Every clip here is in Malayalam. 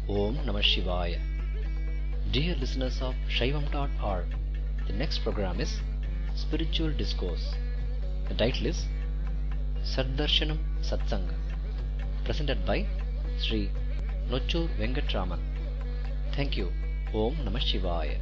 Om Namah Shivaya. Dear listeners of Shaivam.org, the next program is Spiritual Discourse. The title is Saddarshanam Satsanga, presented by Sri Nochur Venkatraman. Thank you. Om Namah Shivaya.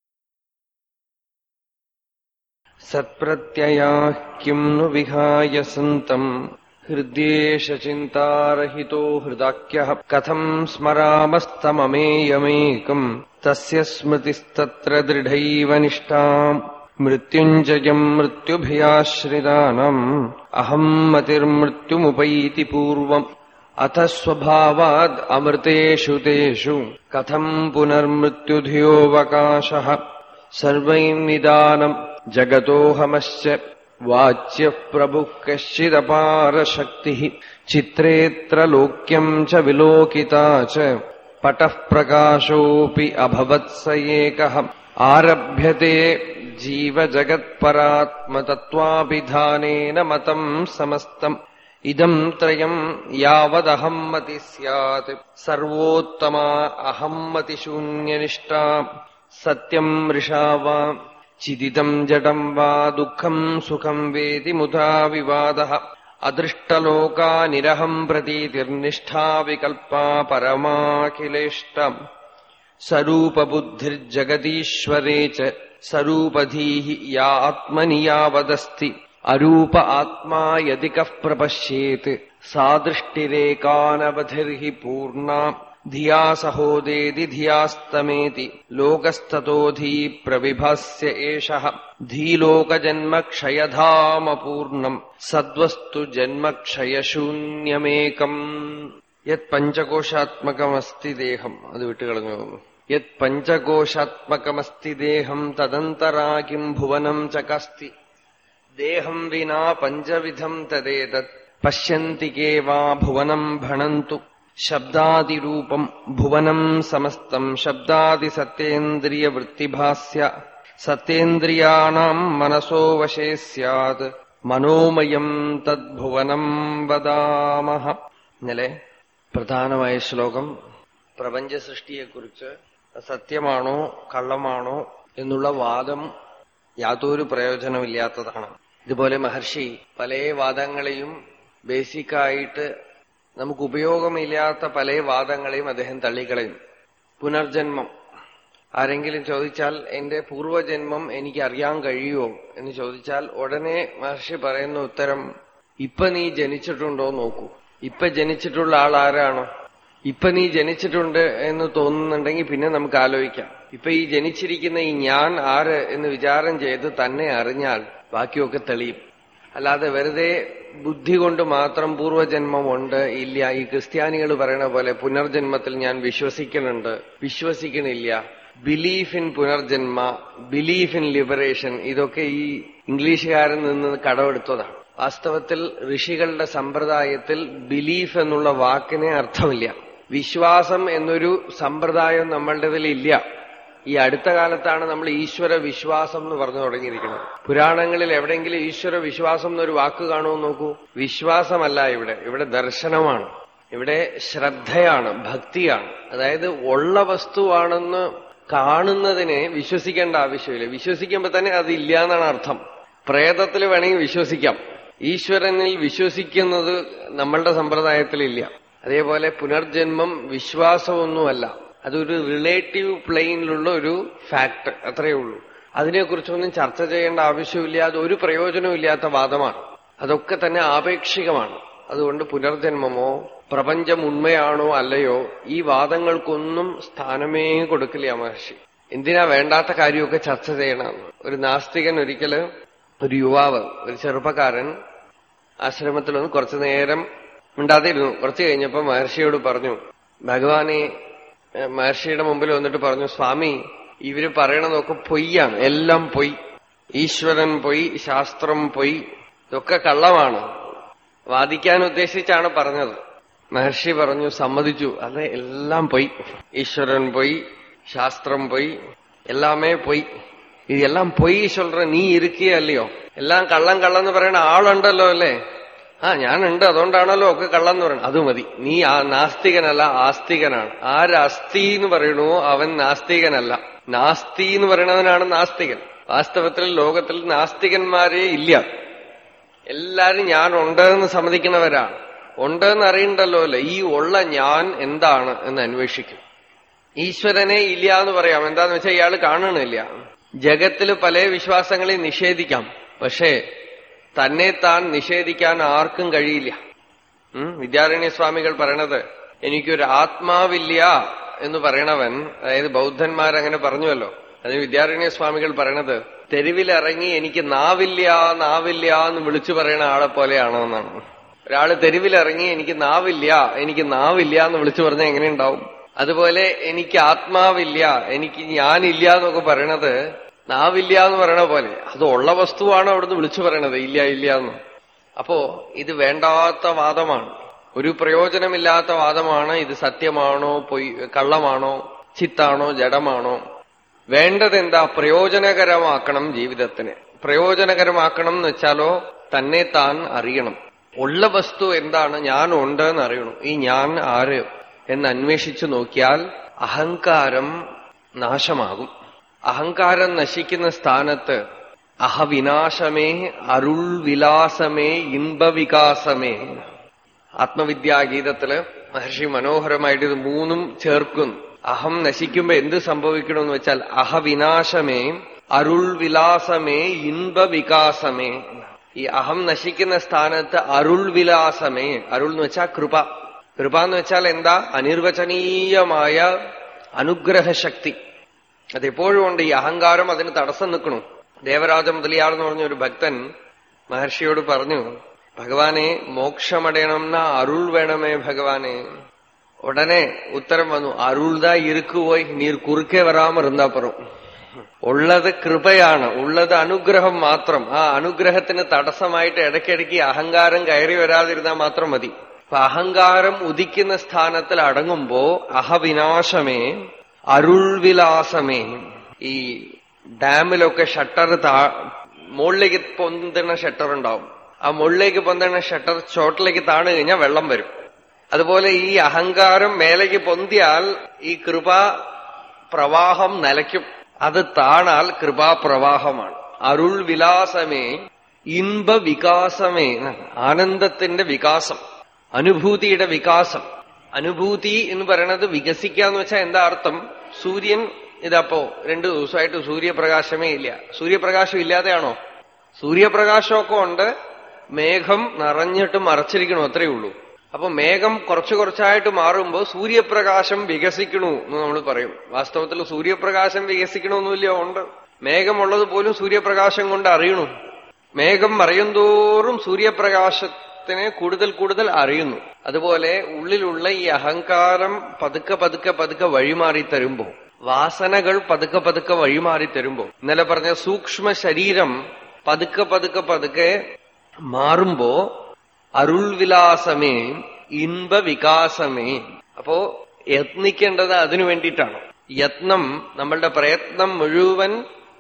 सत्प्रत्ययाः किम् नु विहाय सन्तम् हृद्येष चिन्तारहितो हृदाख्यः कथम् स्मरामस्तममेयमेकम् तस्य स्मृतिस्तत्र दृढैव निष्ठाम् मृत्युञ्जयम् मृत्युभियाश्रितानाम् अहम् मतिर्मृत्युमुपैति पूर्वम् अथ स्वभावाद् अमृतेषु तेषु कथम् पुनर्मृत्युधियोऽवकाशः सर्वैर्निदानम् जगतोऽहमश्च वाच्यः प्रभुः कश्चिदपारशक्तिः चित्रेऽत्र लोक्यम् च विलोकिता च पटः प्रकाशोऽपि अभवत् स एकः आरभ्यते जीवजगत्परात्मतत्त्वाभिधानेन मतम् समस्तम् इदम् त्रयम् यावदहम् मति स्यात् सर्वोत्तमा अहम् मतिशून्यनिष्ठा सत्यम् मृषा वा चिदिदम् जडम् वा दुःखम् सुखम् वेति मुधा विवादः अदृष्टलोका निरहम् प्रतीतिर्निष्ठा विकल्पा परमाखिलेष्टम् स्वरूपबुद्धिर्जगदीश्वरे च स्वरूपधीः या आत्मनि यावदस्ति अरूप आत्मा यदि कः प्रपश्येत् सा दृष्टिरेकानवधिर्हि पूर्णा धिया सहोदेति धियास्तमेति लोकस्ततोऽधी प्रविभास्य एषः धीलोकजन्मक्षयधामपूर्णम् सद्वस्तु ജന്മക്ഷയശൂന്യമേകം യത് പഞ്ചകോശാത്മകമസ്തി ദേഹം അത് വിട്ടുകളഞ്ഞു യത് പഞ്ചകോശാത്മകമസ്തി ദേഹം തദന്തരാ കിം ഭുവനം ചകസ്തി ദേഹം വിനാ പഞ്ചവിധം തദേതത് പശ്യന്തി കേ വാ ഭുവനം ഭണന്തു ശബ്ദാദിരൂപം ഭുവനം സമസ്തം ശബ്ദാദിസത്യേന്ദ്രിയവൃത്തിഭാസ്യ സത്യേന്ദ്രിയാണാം മനസോ വശേ സ്യാത് മനോമയം തദ്ഭുവനം വദാമഹ ഇന്നലെ പ്രധാനമായ ശ്ലോകം പ്രപഞ്ച സൃഷ്ടിയെക്കുറിച്ച് സത്യമാണോ കള്ളമാണോ എന്നുള്ള വാദം യാതൊരു പ്രയോജനമില്ലാത്തതാണ് ഇതുപോലെ മഹർഷി പല വാദങ്ങളെയും ബേസിക്കായിട്ട് നമുക്ക് ഉപയോഗമില്ലാത്ത പല വാദങ്ങളെയും അദ്ദേഹം തള്ളിക്കളയും പുനർജന്മം ആരെങ്കിലും ചോദിച്ചാൽ എന്റെ പൂർവജന്മം എനിക്ക് അറിയാൻ കഴിയുമോ എന്ന് ചോദിച്ചാൽ ഉടനെ മഹർഷി പറയുന്ന ഉത്തരം ഇപ്പൊ നീ ജനിച്ചിട്ടുണ്ടോ നോക്കൂ ഇപ്പൊ ജനിച്ചിട്ടുള്ള ആൾ ആരാണോ ഇപ്പൊ നീ ജനിച്ചിട്ടുണ്ട് എന്ന് തോന്നുന്നുണ്ടെങ്കിൽ പിന്നെ നമുക്ക് ആലോചിക്കാം ഇപ്പൊ ഈ ജനിച്ചിരിക്കുന്ന ഈ ഞാൻ ആര് എന്ന് വിചാരം ചെയ്ത് തന്നെ അറിഞ്ഞാൽ ബാക്കിയൊക്കെ തെളിയും അല്ലാതെ വെറുതെ ബുദ്ധി കൊണ്ട് മാത്രം പൂർവ്വജന്മമുണ്ട് ഇല്ല ഈ ക്രിസ്ത്യാനികൾ പറയണ പോലെ പുനർജന്മത്തിൽ ഞാൻ വിശ്വസിക്കുന്നുണ്ട് വിശ്വസിക്കണില്ല ബിലീഫ് ഇൻ പുനർജന്മ ബിലീഫ് ഇൻ ലിബറേഷൻ ഇതൊക്കെ ഈ ഇംഗ്ലീഷുകാരിൽ നിന്ന് കടമെടുത്തതാണ് വാസ്തവത്തിൽ ഋഷികളുടെ സമ്പ്രദായത്തിൽ ബിലീഫ് എന്നുള്ള വാക്കിനെ അർത്ഥമില്ല വിശ്വാസം എന്നൊരു സമ്പ്രദായം നമ്മളുടെ ഇല്ല ഈ അടുത്ത കാലത്താണ് നമ്മൾ ഈശ്വര വിശ്വാസം എന്ന് പറഞ്ഞു തുടങ്ങിയിരിക്കുന്നത് പുരാണങ്ങളിൽ എവിടെയെങ്കിലും ഈശ്വര വിശ്വാസം എന്നൊരു വാക്ക് കാണുമോ നോക്കൂ വിശ്വാസമല്ല ഇവിടെ ഇവിടെ ദർശനമാണ് ഇവിടെ ശ്രദ്ധയാണ് ഭക്തിയാണ് അതായത് ഉള്ള വസ്തുവാണെന്ന് കാണുന്നതിനെ വിശ്വസിക്കേണ്ട ആവശ്യമില്ല വിശ്വസിക്കുമ്പോ തന്നെ അതില്ല എന്നാണ് അർത്ഥം പ്രേതത്തിൽ വേണമെങ്കിൽ വിശ്വസിക്കാം ഈശ്വരനിൽ വിശ്വസിക്കുന്നത് നമ്മളുടെ സമ്പ്രദായത്തിലില്ല അതേപോലെ പുനർജന്മം വിശ്വാസമൊന്നുമല്ല അതൊരു റിലേറ്റീവ് പ്ലെയിനിലുള്ള ഒരു ഫാക്ട് അത്രയേ ഉള്ളൂ അതിനെക്കുറിച്ചൊന്നും ചർച്ച ചെയ്യേണ്ട ആവശ്യമില്ല അത് ഒരു പ്രയോജനമില്ലാത്ത വാദമാണ് അതൊക്കെ തന്നെ ആപേക്ഷികമാണ് അതുകൊണ്ട് പുനർജന്മമോ പ്രപഞ്ചം ഉണ്മയാണോ അല്ലയോ ഈ വാദങ്ങൾക്കൊന്നും സ്ഥാനമേ കൊടുക്കില്ല മഹർഷി എന്തിനാ വേണ്ടാത്ത കാര്യമൊക്കെ ചർച്ച ചെയ്യണമെന്ന് ഒരു നാസ്തികൻ ഒരിക്കല് ഒരു യുവാവ് ഒരു ചെറുപ്പക്കാരൻ ആശ്രമത്തിലൊന്ന് കുറച്ചു നേരം മിണ്ടാതിരുന്നു കുറച്ചു കഴിഞ്ഞപ്പോ മഹർഷിയോട് പറഞ്ഞു ഭഗവാനെ മഹർഷിയുടെ മുമ്പിൽ വന്നിട്ട് പറഞ്ഞു സ്വാമി ഇവര് പറയണതൊക്കെ പൊയ്യാണ് എല്ലാം പൊയ് ഈശ്വരൻ പൊയ് ശാസ്ത്രം പൊയ് ഇതൊക്കെ കള്ളമാണ് വാദിക്കാൻ ഉദ്ദേശിച്ചാണ് പറഞ്ഞത് മഹർഷി പറഞ്ഞു സമ്മതിച്ചു അത് എല്ലാം പൊയ് ഈശ്വരൻ പൊയ് ശാസ്ത്രം പൊയ് എല്ലാമേ പൊയ് ഇതെല്ലാം പൊയ് சொல்ற നീ ഇരിക്കുകയല്ലയോ എല്ലാം കള്ളം കള്ളം എന്ന് പറയുന്ന ആളുണ്ടല്ലോ അല്ലേ ആ ഞാനുണ്ട് അതുകൊണ്ടാണല്ലോ ഒക്കെ കള്ളെന്ന് പറയുന്നത് അത് മതി നീ ആ നാസ്തികനല്ല ആസ്തികനാണ് ആരസ്തി എന്ന് പറയണോ അവൻ നാസ്തികനല്ല നാസ്തി എന്ന് പറയണവനാണ് നാസ്തികൻ വാസ്തവത്തിൽ ലോകത്തിൽ നാസ്തികന്മാരേ ഇല്ല എല്ലാരും ഞാൻ ഉണ്ടെന്ന് സമ്മതിക്കുന്നവരാണ് ഉണ്ടെന്ന് അറിയണ്ടല്ലോ അല്ലേ ഈ ഉള്ള ഞാൻ എന്താണ് എന്ന് അന്വേഷിക്കും ഈശ്വരനെ ഇല്ല എന്ന് പറയാം എന്താന്ന് വെച്ചാൽ ഇയാൾ കാണണില്ല ജഗത്തിൽ പല വിശ്വാസങ്ങളെ നിഷേധിക്കാം പക്ഷേ തന്നെ താൻ നിഷേധിക്കാൻ ആർക്കും കഴിയില്ല ഉം വിദ്യാരണ്യ സ്വാമികൾ പറയണത് എനിക്കൊരു ആത്മാവില്ല എന്ന് പറയണവൻ അതായത് ബൗദ്ധന്മാരങ്ങനെ പറഞ്ഞുവല്ലോ അതിന് വിദ്യാരണ്യ സ്വാമികൾ പറയണത് തെരുവിലിറങ്ങി എനിക്ക് നാവില്ല നാവില്ല എന്ന് വിളിച്ചു പറയണ ആളെ പോലെയാണോ എന്നാണ് ഒരാള് തെരുവിലിറങ്ങി എനിക്ക് നാവില്ല എനിക്ക് നാവില്ല എന്ന് വിളിച്ചു പറഞ്ഞാൽ എങ്ങനെ ഉണ്ടാവും അതുപോലെ എനിക്ക് ആത്മാവില്ല എനിക്ക് ഞാനില്ല എന്നൊക്കെ പറയണത് നാവില്ല എന്ന് പറയണ പോലെ അത് ഉള്ള വസ്തുവാണ് അവിടുന്ന് വിളിച്ചു പറയണത് ഇല്ല ഇല്ല എന്ന് അപ്പോ ഇത് വേണ്ടാത്ത വാദമാണ് ഒരു പ്രയോജനമില്ലാത്ത വാദമാണ് ഇത് സത്യമാണോ പൊയ് കള്ളമാണോ ചിത്താണോ ജഡമാണോ വേണ്ടത് എന്താ പ്രയോജനകരമാക്കണം ജീവിതത്തിന് പ്രയോജനകരമാക്കണം എന്ന് വെച്ചാലോ തന്നെ താൻ അറിയണം ഉള്ള വസ്തു എന്താണ് ഞാൻ ഉണ്ട് എന്ന് അറിയണം ഈ ഞാൻ ആര് എന്ന് അന്വേഷിച്ചു നോക്കിയാൽ അഹങ്കാരം നാശമാകും അഹങ്കാരം നശിക്കുന്ന സ്ഥാനത്ത് അഹവിനാശമേ അരുൾ വിലാസമേ ഇൻപവികാസമേ ആത്മവിദ്യാഗീതത്തില് മഹർഷി മനോഹരമായിട്ട് ഇത് മൂന്നും ചേർക്കുന്നു അഹം നശിക്കുമ്പോ എന്ത് സംഭവിക്കണമെന്ന് വെച്ചാൽ അഹവിനാശമേ അരുൾ വിലാസമേ ഇൻപവികാസമേ ഈ അഹം നശിക്കുന്ന സ്ഥാനത്ത് അരുൾ വിലാസമേ അരുൾ എന്ന് വെച്ചാൽ കൃപ കൃപ എന്ന് വെച്ചാൽ എന്താ അനിർവചനീയമായ അനുഗ്രഹശക്തി അതെപ്പോഴും ഉണ്ട് ഈ അഹങ്കാരം അതിന് തടസ്സം നിൽക്കണു ദേവരാജ മുതലിയാർ എന്ന് പറഞ്ഞ ഒരു ഭക്തൻ മഹർഷിയോട് പറഞ്ഞു ഭഗവാനെ മോക്ഷമടയണം എന്നാ അരുൾ വേണമേ ഭഗവാനെ ഉടനെ ഉത്തരം വന്നു അരുൾതാ ഇരുക്കുപോയി നീർ കുറുക്കെ വരാമ ഇരുന്നാപ്പുറം ഉള്ളത് കൃപയാണ് ഉള്ളത് അനുഗ്രഹം മാത്രം ആ അനുഗ്രഹത്തിന് തടസ്സമായിട്ട് ഇടയ്ക്കിടയ്ക്ക് അഹങ്കാരം കയറി വരാതിരുന്നാൽ മാത്രം മതി അപ്പൊ അഹങ്കാരം ഉദിക്കുന്ന സ്ഥാനത്തിൽ അടങ്ങുമ്പോ അഹവിനാശമേ അരുൾവിലാസമേ ഈ ഡാമിലൊക്കെ ഷട്ടർ താ മുകളിലേക്ക് പൊന്തുന്ന ഷട്ടർ ഉണ്ടാവും ആ മുകളിലേക്ക് പൊന്തുന്ന ഷട്ടർ ചോട്ടിലേക്ക് താണു കഴിഞ്ഞാൽ വെള്ളം വരും അതുപോലെ ഈ അഹങ്കാരം മേലേക്ക് പൊന്തിയാൽ ഈ കൃപ പ്രവാഹം നിലയ്ക്കും അത് താണാൽ കൃപാപ്രവാഹമാണ് അരുൾ വിലാസമേ ഇൻപ വികാസമേ ആനന്ദത്തിന്റെ വികാസം അനുഭൂതിയുടെ വികാസം അനുഭൂതി എന്ന് പറയുന്നത് വികസിക്കാന്ന് വെച്ചാൽ എന്താ അർത്ഥം സൂര്യൻ ഇതപ്പോ രണ്ടു ദിവസമായിട്ട് സൂര്യപ്രകാശമേ ഇല്ല സൂര്യപ്രകാശം ഇല്ലാതെയാണോ സൂര്യപ്രകാശമൊക്കെ ഉണ്ട് മേഘം നിറഞ്ഞിട്ട് മറച്ചിരിക്കണു അത്രയേ ഉള്ളൂ അപ്പൊ മേഘം കുറച്ചു കുറച്ചായിട്ട് മാറുമ്പോൾ സൂര്യപ്രകാശം വികസിക്കണു എന്ന് നമ്മൾ പറയും വാസ്തവത്തിൽ സൂര്യപ്രകാശം വികസിക്കണമെന്നില്ല ഉണ്ട് മേഘമുള്ളത് പോലും സൂര്യപ്രകാശം കൊണ്ട് അറിയണു മേഘം മറയുന്തോറും സൂര്യപ്രകാശത്തിനെ കൂടുതൽ കൂടുതൽ അറിയുന്നു അതുപോലെ ഉള്ളിലുള്ള ഈ അഹങ്കാരം പതുക്കെ പതുക്കെ പതുക്കെ വഴിമാറി തരുമ്പോ വാസനകൾ പതുക്കെ പതുക്കെ വഴിമാറി തരുമ്പോ ഇന്നലെ പറഞ്ഞ സൂക്ഷ്മ ശരീരം പതുക്കെ പതുക്കെ പതുക്കെ മാറുമ്പോ അരുൾവിലാസമേ ഇൻപ വികാസമേ അപ്പോ യത്നിക്കേണ്ടത് അതിനു വേണ്ടിയിട്ടാണ് യത്നം നമ്മളുടെ പ്രയത്നം മുഴുവൻ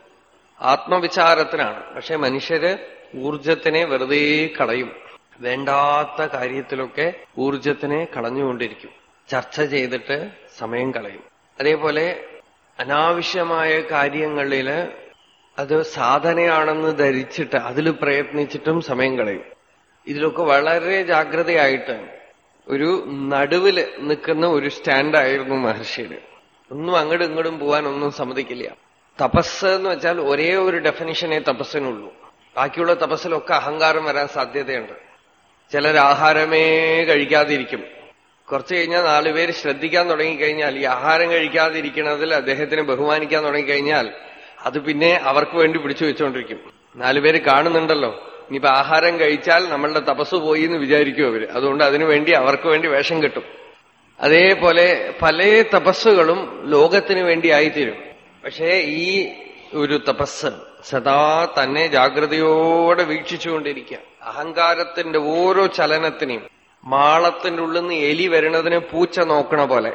ആത്മവിചാരത്തിനാണ് പക്ഷെ മനുഷ്യര് ഊർജത്തിനെ വെറുതെ കളയും വേണ്ടാത്ത കാര്യത്തിലൊക്കെ ഊർജത്തിനെ കളഞ്ഞുകൊണ്ടിരിക്കും ചർച്ച ചെയ്തിട്ട് സമയം കളയും അതേപോലെ അനാവശ്യമായ കാര്യങ്ങളില് അത് സാധനയാണെന്ന് ധരിച്ചിട്ട് അതിൽ പ്രയത്നിച്ചിട്ടും സമയം കളയും ഇതിലൊക്കെ വളരെ ജാഗ്രതയായിട്ട് ഒരു നടുവില് നിൽക്കുന്ന ഒരു സ്റ്റാൻഡായിരുന്നു മഹർഷിയുടെ ഒന്നും അങ്ങോട്ടും ഇങ്ങോട്ടും പോകാൻ ഒന്നും സമ്മതിക്കില്ല തപസ് എന്ന് വെച്ചാൽ ഒരേ ഒരു ഡെഫിനിഷനേ തപസ്സിനുള്ളൂ ബാക്കിയുള്ള തപസ്സിലൊക്കെ അഹങ്കാരം വരാൻ സാധ്യതയുണ്ട് ചിലർ ആഹാരമേ കഴിക്കാതിരിക്കും കുറച്ചു കഴിഞ്ഞാൽ നാലുപേര് ശ്രദ്ധിക്കാൻ തുടങ്ങിക്കഴിഞ്ഞാൽ ഈ ആഹാരം കഴിക്കാതിരിക്കണതിൽ അദ്ദേഹത്തിനെ ബഹുമാനിക്കാൻ തുടങ്ങിക്കഴിഞ്ഞാൽ അത് പിന്നെ അവർക്ക് വേണ്ടി പിടിച്ചു വെച്ചുകൊണ്ടിരിക്കും നാലുപേര് കാണുന്നുണ്ടല്ലോ ഇനിയിപ്പോ ആഹാരം കഴിച്ചാൽ നമ്മളുടെ തപസ് പോയി എന്ന് വിചാരിക്കും അവര് അതുകൊണ്ട് അതിനുവേണ്ടി അവർക്ക് വേണ്ടി വേഷം കിട്ടും അതേപോലെ പല തപസ്സുകളും ലോകത്തിന് വേണ്ടി ആയിത്തീരും പക്ഷേ ഈ ഒരു തപസ് സദാ തന്നെ ജാഗ്രതയോടെ വീക്ഷിച്ചുകൊണ്ടിരിക്കുക അഹങ്കാരത്തിന്റെ ഓരോ ചലനത്തിനെയും മാളത്തിന്റെ ഉള്ളിൽ നിന്ന് എലി വരുന്നതിനെ പൂച്ച നോക്കണ പോലെ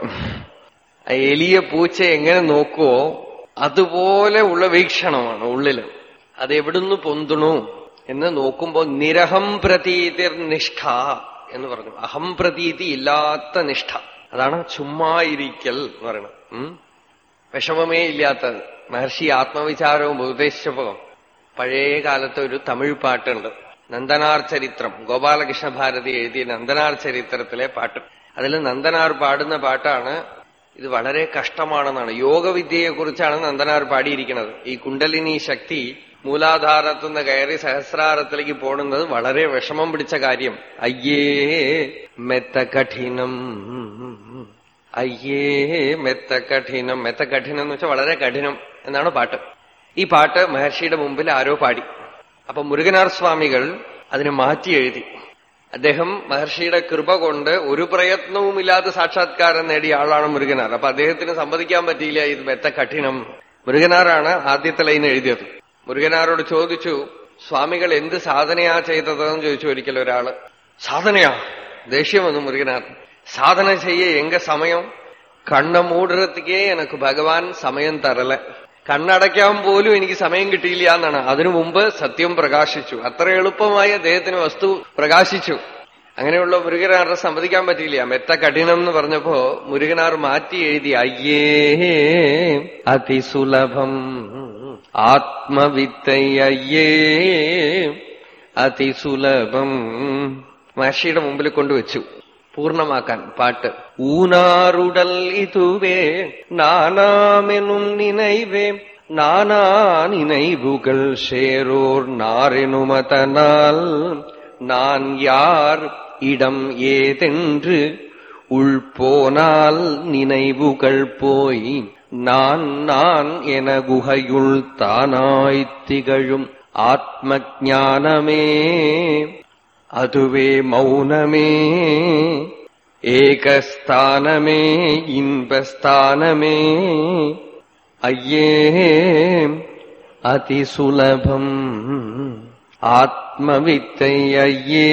ആ എലിയെ പൂച്ച എങ്ങനെ നോക്കുവോ അതുപോലെ ഉള്ള വീക്ഷണമാണ് ഉള്ളില് അത് എവിടുന്ന് പൊന്തണു എന്ന് നോക്കുമ്പോ നിരഹം പ്രതീതിർ നിഷ്ഠ എന്ന് പറഞ്ഞു അഹം പ്രതീതി ഇല്ലാത്ത നിഷ്ഠ അതാണ് ചുമ്മായിരിക്കൽ എന്ന് പറയുന്നത് ഉം. വിഷമമേ ഇല്ലാത്തത് മഹർഷി ആത്മവിചാരവും ഉപദേശിച്ചപ്പോ പഴയ കാലത്ത് ഒരു തമിഴ് പാട്ടുണ്ട് നന്ദനാർ ചരിത്രം ഗോപാലകൃഷ്ണ ഭാരതി എഴുതിയ നന്ദനാർ ചരിത്രത്തിലെ പാട്ട് അതിൽ നന്ദനാർ പാടുന്ന പാട്ടാണ് ഇത് വളരെ കഷ്ടമാണെന്നാണ് യോഗവിദ്യയെ കുറിച്ചാണ് നന്ദനാർ പാടിയിരിക്കുന്നത് ഈ കുണ്ടലിനി ശക്തി മൂലാധാരത്തുനിന്ന് കയറി സഹസ്രാരത്തിലേക്ക് പോടുന്നത് വളരെ വിഷമം പിടിച്ച കാര്യം അയ്യേ മെത്ത കഠിനം അയ്യേ മെത്ത കഠിനം മെത്ത കഠിനം എന്ന് വെച്ചാൽ വളരെ കഠിനം എന്നാണ് പാട്ട് ഈ പാട്ട് മഹർഷിയുടെ മുമ്പിൽ ആരോ പാടി അപ്പൊ മുരുകനാർ സ്വാമികൾ അതിനെ മാറ്റി എഴുതി അദ്ദേഹം മഹർഷിയുടെ കൃപ കൊണ്ട് ഒരു പ്രയത്നവുമില്ലാതെ സാക്ഷാത്കാരം നേടിയ ആളാണ് മുരുകനാർ അപ്പൊ അദ്ദേഹത്തിന് സമ്മതിക്കാൻ പറ്റിയില്ല ഇത് മെത്ത കഠിനം മുരുകനാറാണ് ആദ്യത്തെ ലൈൻ എഴുതിയത് മുരുകനാരോട് ചോദിച്ചു സ്വാമികൾ എന്ത് സാധനയാ ചെയ്തതെന്ന് ചോദിച്ചു ഒരിക്കൽ ഒരാള് സാധനയാ ദേഷ്യം വന്നു മുരുകനാർ சாதன செய்ய எங்க சமயம் കണ്ണ മൂടുറത്തേക്കേ എനക്ക് ഭഗവാൻ സമയം തരല കണ്ണടയ്ക്കാൻ പോലും എനിക്ക് സമയം കിട്ടിയില്ല എന്നാണ് അതിനു മുമ്പ് സത്യം പ്രകാശിച്ചു അത്ര എളുപ്പമായി അദ്ദേഹത്തിന് വസ്തു പ്രകാശിച്ചു അങ്ങനെയുള്ള മുരുകനാറിനെ സമ്മതിക്കാൻ പറ്റിയില്ല മെത്ത കഠിനം എന്ന് പറഞ്ഞപ്പോ മുരുകനാർ മാറ്റി എഴുതി അയ്യേ അതിസുലഭം ആത്മവിത്തൈ അയ്യേ അതിസുലഭം മഹർഷിയുടെ മുമ്പിൽ കൊണ്ടുവച്ചു പൂർണ്ണമാക്കാൻ പാട്ട് ഊനാറുടൽ ഇതുവേ നാനാമെനും നിனைவே நானா நினைவுகள் சேரோர் நாரெனுமதனால் நான் யார் இடம் ஏதென்று உள்போனால் நினைவுகள் போய் நான் நான் என குகையுள் தானாய்த் திகழும் ஆத்ம ஞானமே அதுவே மௌனமே ஏகஸ்தானமே இன்பஸ்தானமே ஐயே அதிசுலபம் ആത്മവിത്തൈ അയ്യേ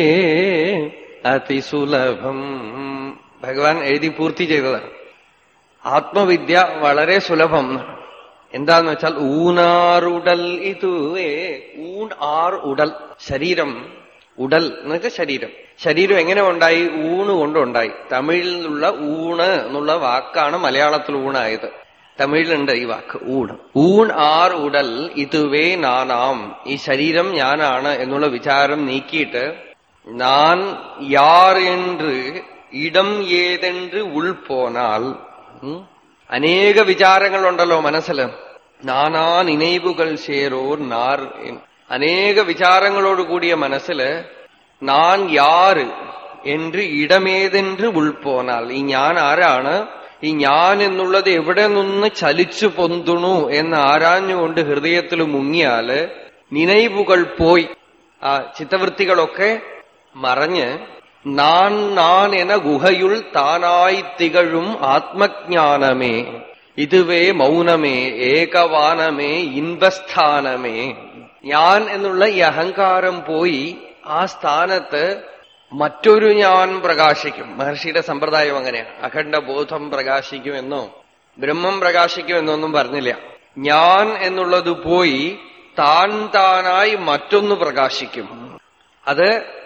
അതിസുലഭം ഭഗവാൻ എഴുതി പൂർത്തി ചെയ്തതാണ് ആത്മവിദ്യ വളരെ സുലഭം എന്നാണ്. എന്താന്ന് വെച്ചാൽ ഊനാറുടൽ ഇതുവേ ഊൺ ആർ ഉടൽ ശരീരം ഉടൽ എന്ന് വെച്ചാൽ ശരീരം ശരീരം എങ്ങനെ ഉണ്ടായി ഊണ് കൊണ്ടുണ്ടായി തമിഴിൽ നിന്നുള്ള ഊണ് എന്നുള്ള വാക്കാണ് മലയാളത്തിൽ ഊണായത് തമിഴിലുണ്ട് ഈ വാക്ക് ഊണ് ഊൺ ആർ ഉടൽ ഇതുവേ നാനാം ഈ ശരീരം ഞാനാണ് എന്നുള്ള വിചാരം നീക്കിയിട്ട് ഞാൻ യാർ എന്ന് ഇടം ഏതെன்று ഉൾപോനാൽ ഉം, അനേക വിചാരങ്ങളുണ്ടല്ലോ മനസ്സിൽ നാനാ നിனைവുകൾ ചേരോർ നാർ എന്ന്. അനേക വിചാരങ്ങളോട് കൂടിയ മനസ്സില് നാൻ യാറ് എന്ന് ഇടമേതെன்று ഉൾപോനാൽ ഈ ഞാൻ ആരാണ് ഈ ഞാൻ എന്നുള്ളത് എവിടെ നിന്ന് ചലിച്ചു പൊന്തുണു എന്ന് ആരാഞ്ഞുകൊണ്ട് ഹൃദയത്തിൽ മുങ്ങിയാല് നിனைവുകൾ പോയി ആ ചിത്തവൃത്തികളൊക്കെ മറഞ്ഞ് നാൻ നാൻ എന്ന ഗുഹയുൾ താനായി തികഴും ആത്മജ്ഞാനമേ ഇതുവേ മൗനമേ ഏകവാനമേ ഇൻപസ്ഥാനമേ ഞാൻ എന്നുള്ള ഈ അഹങ്കാരം പോയി ആ സ്ഥാനത്ത് മറ്റൊരു ഞാൻ പ്രകാശിക്കും മഹർഷിയുടെ സമ്പ്രദായം അങ്ങനെയാണ് അഖണ്ഡ ബോധം പ്രകാശിക്കുമെന്നോ ബ്രഹ്മം പ്രകാശിക്കുമെന്നൊന്നും പറഞ്ഞില്ല ഞാൻ എന്നുള്ളത് പോയി താൻ താനായി മറ്റൊന്ന് പ്രകാശിക്കും അത്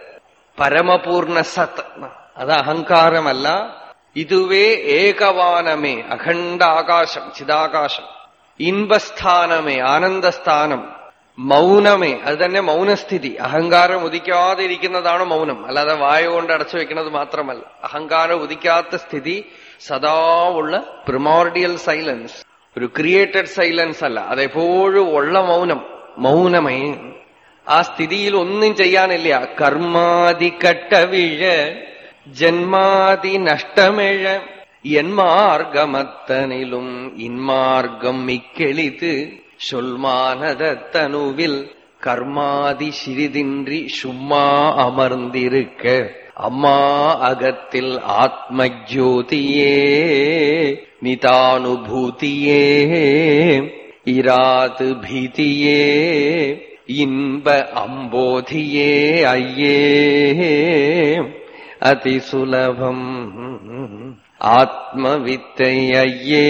പരമപൂർണ സത്ത് അത് അഹങ്കാരമല്ല ഇതുവേ ഏകവാനമേ അഖണ്ഡ ആകാശം ചിതാകാശം ഇൻപസ്ഥാനമേ ആനന്ദസ്ഥാനം മൗനമേ അത് തന്നെ മൗനസ്ഥിതി അഹങ്കാരം ഉദിക്കാതിരിക്കുന്നതാണ് മൗനം അല്ലാതെ വായ കൊണ്ട് അടച്ചു വെക്കുന്നത് മാത്രമല്ല അഹങ്കാരം ഉദിക്കാത്ത സ്ഥിതി സദാ ഉള്ള പ്രിമോർഡിയൽ സൈലൻസ് ഒരു ക്രിയേറ്റഡ് സൈലൻസ് അല്ല അതെപ്പോഴും ഉള്ള മൗനം മൗനമേ ആ സ്ഥിതിയിൽ ഒന്നും ചെയ്യാനില്ല കർമാതി കട്ടവിഴ ജന്മാതി നഷ്ടമിഴ എന്മാർഗമത്തനിലും ഇൻമാർഗം മിക്കെളിത് சொல்மானதத்தனுவில் கர்மாதி சிறிதின்றி சும்மா அமர்ந்திருக்க அம்மா அகத்தில் ஆத்ம ஜோதியே நிதானுபூதியே இராது பீதியே இன்ப அம்போதியே ஐயே அதிசுலபம் ஆத்மவித்தை ஐயே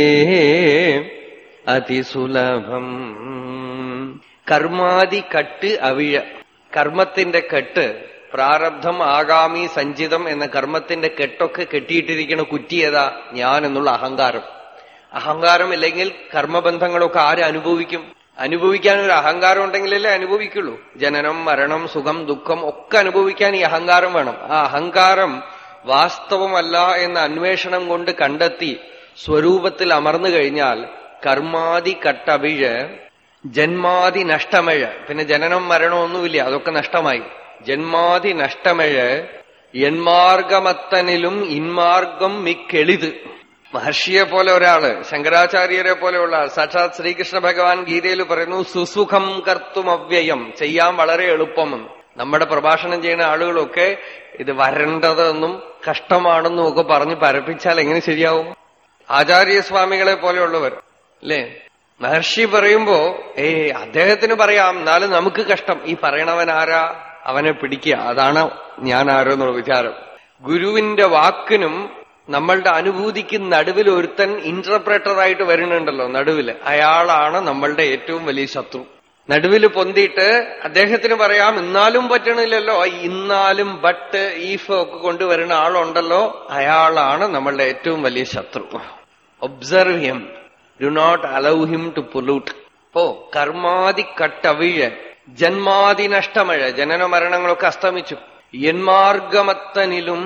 அதிசுலபம் கர்மாதி கட்டு அவிழ കർമ്മത്തിന്റെ കെട്ട് പ്രാരബ്ധം ആഗാമി സഞ്ചിതം എന്ന കർമ്മത്തിന്റെ കെട്ടൊക്കെ കെട്ടിയിട്ടിരിക്കുന്ന കുറ്റി ഏതാ ഞാൻ എന്നുള്ള അഹങ്കാരം അഹങ്കാരം ഇല്ലെങ്കിൽ കർമ്മബന്ധങ്ങളൊക്കെ ആര് അനുഭവിക്കും അനുഭവിക്കാൻ ഒരു അഹങ്കാരം ഉണ്ടെങ്കിലല്ലേ അനുഭവിക്കുള്ളൂ ജനനം മരണം സുഖം ദുഃഖം ഒക്കെ അനുഭവിക്കാൻ ഈ അഹങ്കാരം വേണം ആ അഹങ്കാരം വാസ്തവമല്ല എന്ന അന്വേഷണം കൊണ്ട് കണ്ടെത്തി സ്വരൂപത്തിൽ അമർന്നു കഴിഞ്ഞാൽ കർമാതി കട്ടവിഴ് ജന്മാതി നഷ്ടമഴ പിന്നെ ജനനം മരണം ഒന്നുമില്ല അതൊക്കെ നഷ്ടമായി ജന്മാതി നഷ്ടമഴ എന്മാർഗമത്തനിലും ഇൻമാർഗം മിക്കെളിത് മഹർഷിയെ പോലെ ഒരാള് ശങ്കരാചാര്യരെ പോലെയുള്ള ആൾ സാക്ഷാത് ശ്രീകൃഷ്ണ ഭഗവാൻ ഗീതയിൽ പറയുന്നു സുസുഖം കർത്തും അവ്യയം ചെയ്യാൻ വളരെ എളുപ്പമെന്ന് നമ്മുടെ പ്രഭാഷണം ചെയ്യുന്ന ആളുകളൊക്കെ ഇത് വരേണ്ടതെന്നും കഷ്ടമാണെന്നും ഒക്കെ പറഞ്ഞ് പരപ്പിച്ചാൽ എങ്ങനെ ശരിയാവും ആചാര്യസ്വാമികളെ പോലെയുള്ളവർ അല്ലേ മഹർഷി പറയുമ്പോ ഏ അദ്ദേഹത്തിന് പറയാം എന്നാലും നമുക്ക് കഷ്ടം ഈ പറയണവൻ ആരാ അവനെ പിടിക്കുക അതാണ് ഞാൻ ആരോ എന്നുള്ള വിചാരം ഗുരുവിന്റെ വാക്കിനും നമ്മളുടെ അനുഭൂതിക്ക് നടുവിൽ ഒരുത്തൻ ഇന്റർപ്രറ്ററായിട്ട് വരുന്നുണ്ടല്ലോ നടുവിൽ അയാളാണ് നമ്മളുടെ ഏറ്റവും വലിയ ശത്രു നടുവിൽ പൊന്തിയിട്ട് അദ്ദേഹത്തിന് പറയാം ഇന്നാലും പറ്റണില്ലല്ലോ ആ ഇന്നാലും ബട്ട് ഈഫ് ഒക്കെ കൊണ്ടുവരുന്ന ആളുണ്ടല്ലോ അയാളാണ് നമ്മളുടെ ഏറ്റവും വലിയ ശത്രു observe him do not allow him to pollute ഓ കർമാതി കട്ടവിഴ് ജന്മാതി നഷ്ടമഴ ജനന മരണങ്ങളൊക്കെ അസ്തമിച്ചു എന്മാർഗമത്തനിലും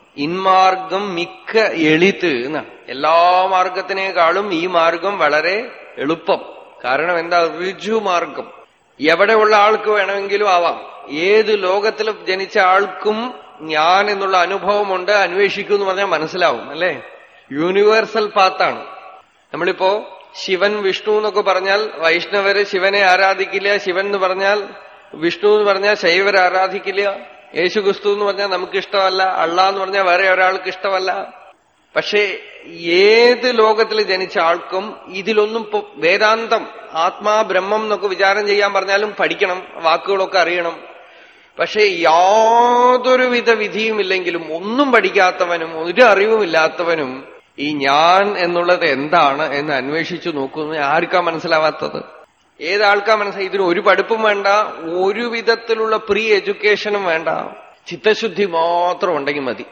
ഇൻമാർഗം മിക്ക എളിത്ത് എന്നാണ് എല്ലാ മാർഗത്തിനേക്കാളും ഈ മാർഗം വളരെ എളുപ്പം കാരണം എന്താ ഋജു മാർഗം എവിടെയുള്ള ആൾക്ക് വേണമെങ്കിലും ആവാം ഏത് ലോകത്തിൽ ജനിച്ച ആൾക്കും ഞാൻ എന്നുള്ള അനുഭവമുണ്ട് അന്വേഷിക്കൂ എന്ന് പറഞ്ഞാൽ മനസ്സിലാവും അല്ലേ യൂണിവേഴ്സൽ പാത്താണ് നമ്മളിപ്പോ ശിവൻ വിഷ്ണു എന്നൊക്കെ പറഞ്ഞാൽ വൈഷ്ണവര് ശിവനെ ആരാധിക്കില്ല ശിവൻ എന്ന് പറഞ്ഞാൽ വിഷ്ണു എന്ന് പറഞ്ഞാൽ ശൈവർ ആരാധിക്കില്ല യേശു ക്രിസ്തു എന്ന് പറഞ്ഞാൽ നമുക്ക് ഇഷ്ടമല്ല അള്ള എന്ന് പറഞ്ഞാൽ വേറെ ഒരാൾക്ക് ഇഷ്ടമല്ല പക്ഷേ ഏത് ലോകത്തിൽ ജനിച്ച ആൾക്കും ഇതിലൊന്നും ഇപ്പൊ വേദാന്തം ആത്മാ ബ്രഹ്മം എന്നൊക്കെ വിചാരം ചെയ്യാൻ പറഞ്ഞാലും പഠിക്കണം വാക്കുകളൊക്കെ അറിയണം പക്ഷെ യാതൊരുവിധ വിധിയുമില്ലെങ്കിലും ഒന്നും പഠിക്കാത്തവനും ഒരു അറിവുമില്ലാത്തവനും ഈ ഞാൻ എന്നുള്ളത് എന്താണ് എന്ന് അന്വേഷിച്ചു നോക്കുന്നു ആർക്കാ മനസ്സിലാവാത്തത് ഏതാൾക്കാ മനസ്സിലായി ഇതിന് ഒരു പഠിപ്പും വേണ്ട ഒരു വിധത്തിലുള്ള പ്രീ എഡ്യൂക്കേഷനും വേണ്ട ചിത്തശുദ്ധി മാത്രം ഉണ്ടെങ്കിൽ മതി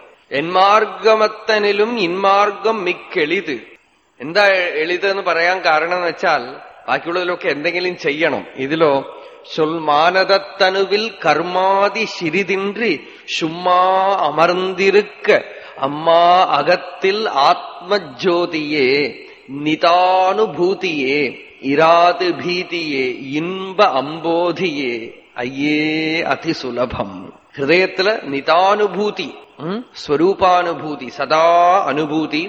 എന്മാർഗമത്തനിലും ഇൻമാർഗം മിക്കെളിത് എന്താ എളിത് എന്ന് പറയാൻ കാരണം എന്ന് വെച്ചാൽ ബാക്കിയുള്ളതിലൊക്കെ എന്തെങ്കിലും ചെയ്യണം ഇതിലോ சொல்மானதத்தனுவில் கர்மாதி சிறிதின்றி சும்மா அமர்ந்திருக்க அம்மா அகத்தில் ஆத்மஜோதியே நிதானுபூதியே இராது பீதியே இன்ப அம்போதியே അയ്യേ അതിസുലഭം ഹൃദയത്തില് നിതാനുഭൂതി ഉം, സ്വരൂപാനുഭൂതി സദാ അനുഭൂതി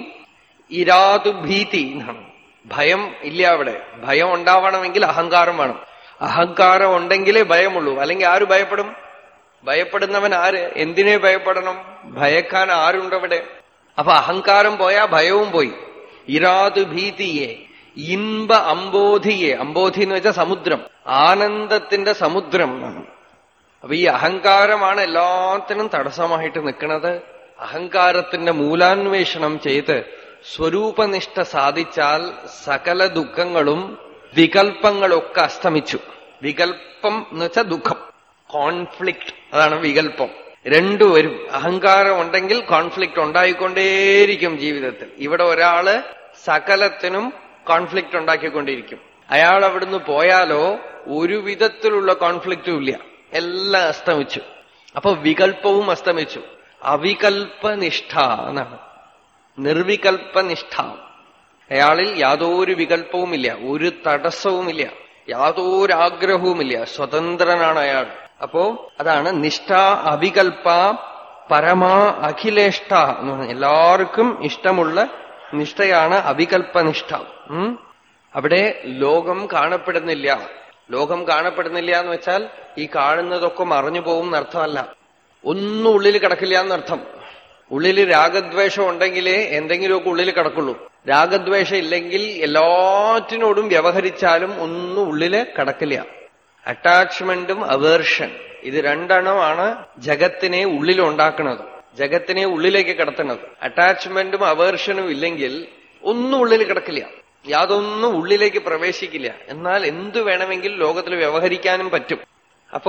ഇരാതു ഭീതി എന്നാണ് ഭയം ഇല്ല അവിടെ ഭയം ഉണ്ടാവണമെങ്കിൽ അഹങ്കാരം വേണം അഹങ്കാരം ഉണ്ടെങ്കിലേ ഭയമുള്ളൂ അല്ലെങ്കിൽ ആര് ഭയപ്പെടും ഭയപ്പെടുന്നവൻ ആര് എന്തിനെ ഭയപ്പെടണം ഭയക്കാൻ ആരുണ്ടവിടെ അപ്പൊ അഹങ്കാരം പോയാ ഭയവും പോയി ഇരാതു ഭീതിയെ ഇൻപ അമ്പോധിയെ അമ്പോധി എന്ന് വെച്ചാൽ സമുദ്രം ആനന്ദത്തിന്റെ സമുദ്രം എന്നാണ് അപ്പൊ ഈ അഹങ്കാരമാണ് എല്ലാത്തിനും തടസ്സമായിട്ട് നിൽക്കുന്നത് അഹങ്കാരത്തിന്റെ മൂലാന്വേഷണം ചെയ്ത് സ്വരൂപനിഷ്ഠ സാധിച്ചാൽ സകല ദുഃഖങ്ങളും വികൽപ്പങ്ങളൊക്കെ അസ്തമിച്ചു വികൽപ്പം എന്ന് വെച്ചാൽ ദുഃഖം കോൺഫ്ലിക്റ്റ് അതാണ് വികൽപ്പം രണ്ടുവരും അഹങ്കാരം ഉണ്ടെങ്കിൽ കോൺഫ്ലിക്റ്റ് ഉണ്ടായിക്കൊണ്ടേയിരിക്കും ജീവിതത്തിൽ ഇവിടെ ഒരാള് സകലത്തിനും കോൺഫ്ലിക്റ്റ് ഉണ്ടാക്കിക്കൊണ്ടിരിക്കും അയാൾ അവിടുന്ന് പോയാലോ ഒരു വിധത്തിലുള്ള കോൺഫ്ലിക്റ്റും ഇല്ല എല്ലാം അസ്തമിച്ചു അപ്പൊ വികൽപ്പവും അസ്തമിച്ചു അവികൽപ്പനിഷ്ഠ എന്നാണ് നിർവികൽപ്പനിഷ്ഠ അയാളിൽ യാതൊരു വികല്പവുമില്ല ഒരു തടസ്സവുമില്ല യാതൊരു ആഗ്രഹവുമില്ല സ്വതന്ത്രനാണ് അയാൾ അപ്പോ അതാണ് നിഷ്ഠ അവികൽപ്പ പരമാ അഖിലേഷ്ട എന്ന് പറഞ്ഞ എല്ലാവർക്കും ഇഷ്ടമുള്ള നിഷ്ഠയാണ് അവികൽപ്പനിഷ്ഠ ഉം അവിടെ ലോകം കാണപ്പെടുന്നില്ല ലോകം കാണപ്പെടുന്നില്ല എന്ന് വെച്ചാൽ ഈ കാണുന്നതൊക്കെ മറഞ്ഞു പോകും എന്നർത്ഥമല്ല ഒന്നും ഉള്ളിൽ കിടക്കില്ല എന്നർത്ഥം ഉള്ളിൽ രാഗദ്വേഷം ഉണ്ടെങ്കിലേ എന്തെങ്കിലുമൊക്കെ ഉള്ളിൽ കിടക്കുള്ളൂ രാഗദ്വേഷം ഇല്ലെങ്കിൽ എല്ലാറ്റിനോടും വ്യവഹരിച്ചാലും ഒന്നും ഉള്ളില് കിടക്കില്ല അറ്റാച്ച്മെന്റും അവേർഷൻ ഇത് രണ്ടെണ്ണമാണ് ജഗത്തിനെ ഉള്ളിലുണ്ടാക്കുന്നത് ജഗത്തിനെ ഉള്ളിലേക്ക് കിടത്തുന്നത് അറ്റാച്ച്മെന്റും അവേർഷനും ഇല്ലെങ്കിൽ ഒന്നും ഉള്ളിൽ കിടക്കില്ല യാതൊന്നും ഉള്ളിലേക്ക് പ്രവേശിക്കില്ല എന്നാൽ എന്തു വേണമെങ്കിൽ ലോകത്തിൽ വ്യവഹരിക്കാനും പറ്റും അപ്പോ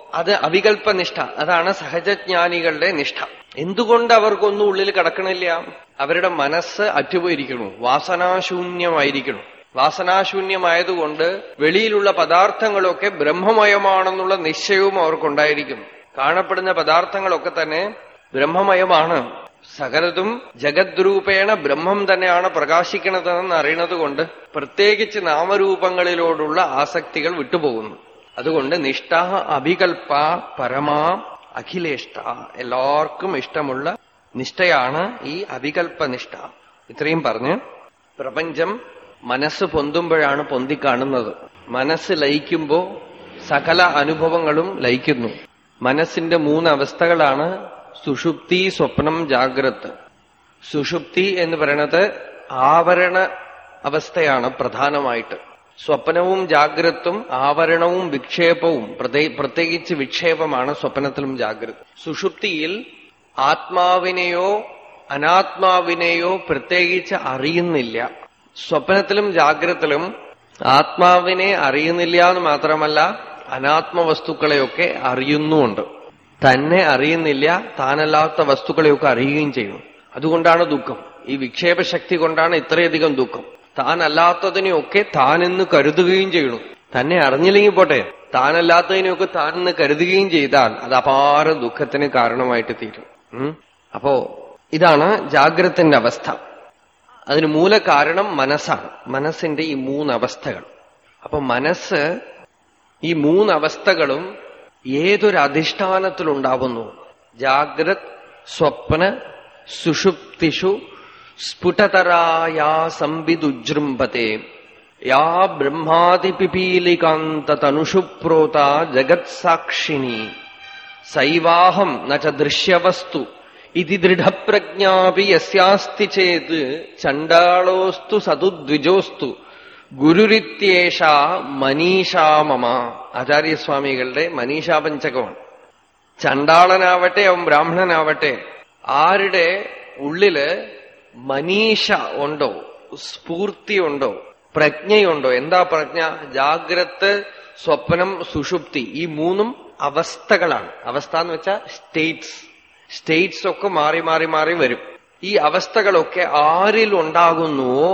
അത് അവികൽപ്പനിഷ്ഠ അതാണ് സഹജജ്ഞാനികളുടെ നിഷ്ഠ എന്തുകൊണ്ട് അവർക്കൊന്നും ഉള്ളിൽ കിടക്കണില്ല അവരുടെ മനസ്സ് അറ്റുപോയിരിക്കണു വാസനാശൂന്യമായിരിക്കണു വാസനാശൂന്യമായതുകൊണ്ട് വെളിയിലുള്ള പദാർത്ഥങ്ങളൊക്കെ ബ്രഹ്മമയമാണെന്നുള്ള നിശ്ചയവും അവർക്കുണ്ടായിരിക്കും കാണപ്പെടുന്ന പദാർത്ഥങ്ങളൊക്കെ തന്നെ ബ്രഹ്മമയമാണ് സകലതും ജഗദ്രൂപേണ ബ്രഹ്മം തന്നെയാണ് പ്രകാശിക്കണതെന്ന് അറിയണത് കൊണ്ട് പ്രത്യേകിച്ച് നാമരൂപങ്ങളിലോടുള്ള ആസക്തികൾ വിട്ടുപോകുന്നു അതുകൊണ്ട് നിഷ്ഠ അഭികൽപ്പ പരമാ അഖിലേഷ്ട എല്ലാവർക്കും ഇഷ്ടമുള്ള നിഷ്ഠയാണ് ഈ അഭികൽപ്പ നിഷ്ഠ ഇത്രയും പറഞ്ഞ് പ്രപഞ്ചം മനസ്സ് പൊന്തുമ്പോഴാണ് പൊന്തിക്കാണുന്നത് മനസ്സ് ലയിക്കുമ്പോ സകല അനുഭവങ്ങളും ലയിക്കുന്നു മനസ്സിന്റെ മൂന്ന് അവസ്ഥകളാണ് സുഷുപ്തി സ്വപ്നം ജാഗ്രത് സുഷുപ്തി എന്ന് പറയുന്നത് ആവരണ അവസ്ഥയാണ് പ്രധാനമായിട്ട് സ്വപ്നവും ജാഗ്രത്തും ആവരണവും വിക്ഷേപവും പ്രത്യേ- പ്രത്യേകിച്ച് വിക്ഷേപമാണ് സ്വപ്നത്തിലും ജാഗ്രത സുഷുപ്തിയിൽ ആത്മാവിനെയോ അനാത്മാവിനെയോ പ്രത്യേകിച്ച് അറിയുന്നില്ല സ്വപ്നത്തിലും ജാഗ്രത്തിലും ആത്മാവിനെ അറിയുന്നില്ല എന്ന് മാത്രമല്ല അനാത്മവസ്തുക്കളെയൊക്കെ അറിയുന്നുമുണ്ട് തന്നെ അറിയുന്നില്ല താനല്ലാത്ത വസ്തുക്കളെയൊക്കെ അറിയുകയും ചെയ്യുന്നു അതുകൊണ്ടാണ് ദുഃഖം ഈ വിക്ഷേപശക്തി കൊണ്ടാണ് ഇത്രയധികം ദുഃഖം താൻ അല്ലാത്തതിനെയൊക്കെ താനെന്ന് കരുതുകയും ചെയ്യുന്നു തന്നെ അറിഞ്ഞില്ലെങ്കിൽ പോട്ടെ താനല്ലാത്തതിനെയൊക്കെ താനെന്ന് കരുതുകയും ചെയ്താൽ അത് അപാര ദുഃഖത്തിന് കാരണമായിട്ട് തീരും ഉം. അപ്പോ ഇതാണ് ജാഗ്രത്തിന്റെ അവസ്ഥ അതിന് മൂല കാരണം മനസ്സാണ് മനസ്സിന്റെ ഈ മൂന്നവസ്ഥകൾ അപ്പൊ മനസ്സ് ഈ മൂന്നവസ്ഥകളും ഏതൊരു അധിഷ്ഠാനത്തിലുണ്ടാവുന്നു ജാഗ്രത് സ്വപ്ന സുഷുപ്തിഷു സ്ഫുടതരായാ സംവിദുജൃംഭത്തെ യാ ബ്രഹ്മാതിപിപീലികാന്ത തനുഷു പ്രോത ജഗത്സാക്ഷിണി സൈവാഹം ന ച ദൃശ്യവസ്തു ഇതി ദൃഢപ്രജ്ഞാപി യസ്യാസ്തി ചേത് ചണ്ടാളോസ്തു സതുദ്വിജോസ്തു ഗുരുരിത്യേഷ മനീഷാ മമ ആചാര്യസ്വാമികളുടെ മനീഷാ പഞ്ചകമാണ് ചണ്ടാളനാവട്ടെ അവൻ ബ്രാഹ്മണനാവട്ടെ ആരുടെ ഉള്ളില് മനീഷ ഉണ്ടോ സ്ഫൂർത്തി ഉണ്ടോ പ്രജ്ഞയുണ്ടോ എന്താ പ്രജ്ഞ ജാഗ്രത് സ്വപ്നം സുഷുപ്തി ഈ മൂന്നും അവസ്ഥകളാണ് അവസ്ഥ എന്ന് വെച്ചാൽ സ്റ്റേറ്റ്സ് സ്റ്റേറ്റ്സ് ഒക്കെ മാറി മാറി മാറി വരും ഈ അവസ്ഥകളൊക്കെ ആരിൽ ഉണ്ടാകുന്നുവോ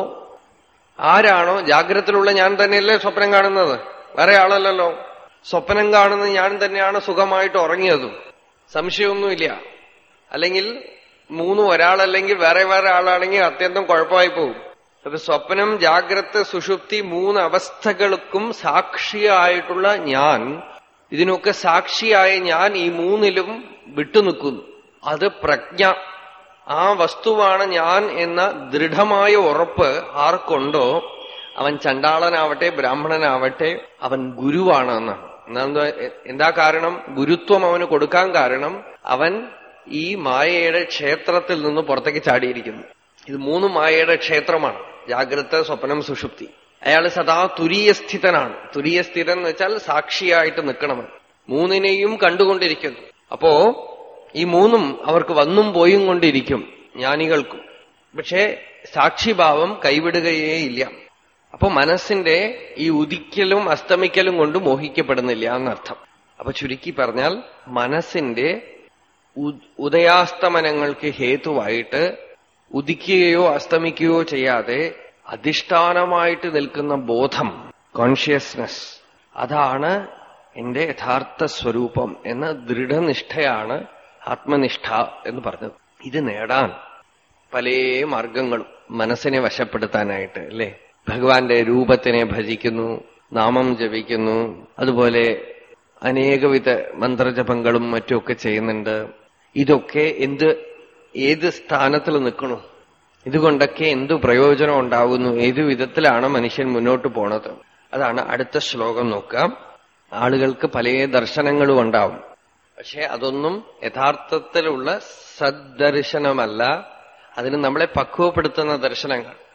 ആരാണോ ജാഗ്രതത്തിലുള്ള ഞാൻ തന്നെയല്ലേ സ്വപ്നം കാണുന്നത് വേറെ ആളല്ലല്ലോ സ്വപ്നം കാണുന്നത് ഞാൻ തന്നെയാണ് സുഖമായിട്ട് ഉറങ്ങിയതും സംശയമൊന്നുമില്ല അല്ലെങ്കിൽ മൂന്നും ഒരാളല്ലെങ്കിൽ വേറെ വേറെ ആളാണെങ്കിൽ അത്യന്തം കുഴപ്പമായി പോകും അപ്പൊ സ്വപ്നം ജാഗ്രത സുഷുപ്തി മൂന്ന് അവസ്ഥകൾക്കും സാക്ഷിയായിട്ടുള്ള ഞാൻ ഇതിനൊക്കെ സാക്ഷിയായ ഞാൻ ഈ മൂന്നിലും വിട്ടുനിൽക്കുന്നു അത് പ്രജ്ഞ ആ വസ്തുവാണ് ഞാൻ എന്ന ദൃഢമായ ഉറപ്പ് ആർക്കുണ്ടോ അവൻ ചണ്ടാളനാവട്ടെ ബ്രാഹ്മണനാവട്ടെ അവൻ ഗുരുവാണ് എന്നാണ് എന്നാ എന്താ കാരണം ഗുരുത്വം അവന് കൊടുക്കാൻ കാരണം അവൻ ഈ മായയുടെ ക്ഷേത്രത്തിൽ നിന്ന് പുറത്തേക്ക് ചാടിയിരിക്കുന്നു ഇത് മൂന്ന് മായയുടെ ക്ഷേത്രമാണ് ജാഗ്രത സ്വപ്നം സുഷുപ്തി അയാൾ സദാ തുരീയസ്ഥിതനാണ് തുരീയസ്ഥിതൻ എന്ന് വെച്ചാൽ സാക്ഷിയായിട്ട് നിൽക്കണവൻ മൂന്നിനെയും കണ്ടുകൊണ്ടിരിക്കുന്നു അപ്പോ ഈ മൂന്നും അവർക്ക് വന്നും പോയും കൊണ്ടിരിക്കും ജ്ഞാനികൾക്കും പക്ഷേ സാക്ഷിഭാവം കൈവിടുകയേ ഇല്ല അപ്പൊ മനസ്സിന്റെ ഈ ഉദിക്കലും അസ്തമിക്കലും കൊണ്ട് മോഹിക്കപ്പെടുന്നില്ല എന്നർത്ഥം അപ്പൊ ചുരുക്കി പറഞ്ഞാൽ മനസ്സിന്റെ ഉ- ഉദയാസ്തമനങ്ങൾക്ക് ഹേതുവായിട്ട് ഉദിക്കുകയോ അസ്തമിക്കുകയോ ചെയ്യാതെ അധിഷ്ഠാനമായിട്ട് നിൽക്കുന്ന ബോധം കോൺഷ്യസ്നസ് അതാണ് എന്റെ യഥാർത്ഥ സ്വരൂപം എന്ന ദൃഢനിഷ്ഠയാണ് ആത്മനിഷ്ഠ എന്ന് പറഞ്ഞത് ഇത് നേടാൻ പല മാർഗങ്ങളും മനസ്സിനെ വശപ്പെടുത്താനായിട്ട് അല്ലേ ഭഗവാന്റെ രൂപത്തിനെ ഭജിക്കുന്നു നാമം ജപിക്കുന്നു അതുപോലെ അനേകവിധ മന്ത്രജപങ്ങളും മറ്റുമൊക്കെ ചെയ്യുന്നുണ്ട് ഇതൊക്കെ എന്ത് ഏത് സ്ഥാനത്തിൽ നിൽക്കണു ഇതുകൊണ്ടൊക്കെ എന്തു പ്രയോജനം ഉണ്ടാകുന്നു ഏതു വിധത്തിലാണ് മനുഷ്യൻ മുന്നോട്ട് പോണത് അതാണ് അടുത്ത ശ്ലോകം നോക്കാം ആളുകൾക്ക് പല ദർശനങ്ങളും ഉണ്ടാവും പക്ഷെ അതൊന്നും യഥാർത്ഥത്തിലുള്ള സദ്ദർശനമല്ല അതിന് നമ്മളെ പക്വപ്പെടുത്തുന്ന ദർശനങ്ങൾ